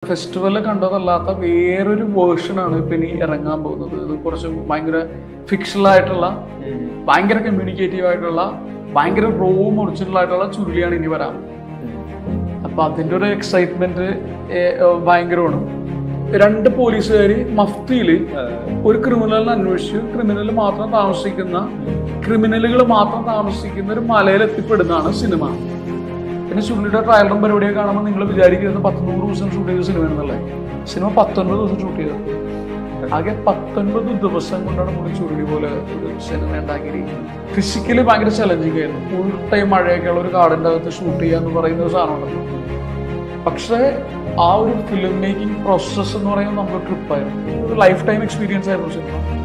festival കണ്ടതല്ലാത്ത വേറൊരു വേർഷനാണ് ഇപ്പൊ ഇനി ഇറങ്ങാൻ പോകുന്നത് ഇത് കുറച്ച് ഭയങ്കര ഫിക്ഷണൽ ആയിട്ടുള്ള ഭയങ്കര കമ്മ്യൂണിക്കേറ്റീവ് ആയിട്ടുള്ള ഭയങ്കര റോവും ഒറിജിനൽ ആയിട്ടുള്ള ചുരുളിയാണ് ഇനി വരാൻ അപ്പൊ അതിന്റെ ഒരു എക്സൈറ്റ്മെന്റ് ഭയങ്കരമാണ് രണ്ട് പോലീസുകാർ മഫ്തിയിൽ ഒരു ക്രിമിനലിനെ അന്വേഷിച്ച് ക്രിമിനൽ മാത്രം താമസിക്കുന്ന ക്രിമിനലുകൾ മാത്രം താമസിക്കുന്ന ഒരു മലയിൽ എത്തിപ്പെടുന്നതാണ് സിനിമ പിന്നെ ചുള്ളിയുടെ ട്രയലും പരിപാടിയൊക്കെ കാണുമ്പോൾ നിങ്ങൾ വിചാരിക്കുന്നത് പത്തൊന്നൂറ് ദിവസം ഷൂട്ട് ചെയ്ത സിനിമയാണെന്നല്ലേ സിനിമ പത്തൊൻപത് ദിവസം ഷൂട്ട് ചെയ്തത് ആകെ പത്തൊൻപത് ദിവസം കൊണ്ടാണ് പുള്ളി ചുരുളി പോലെ ഒരു സിനിമ ഉണ്ടാക്കിയിരിക്കുന്നത് ഫിസിക്കലി ഭയങ്കര ചലഞ്ചിങ് ആയിരുന്നു ഫുൾ ടൈം മഴയൊക്കെയുള്ള ഒരു കാടിൻ്റെ അകത്ത് ഷൂട്ട് ചെയ്യുക എന്ന് പറയുന്ന ഒരു സാധനമുണ്ടല്ലോ പക്ഷേ ആ ഒരു ഫിലിം മേക്കിംഗ് പ്രോസസ്സ് എന്ന് പറയുന്നത് നമുക്ക് ട്രിപ്പായിരുന്നു ഒരു ലൈഫ് ടൈം എക്സ്പീരിയൻസ് ആയിരുന്നു സിനിമ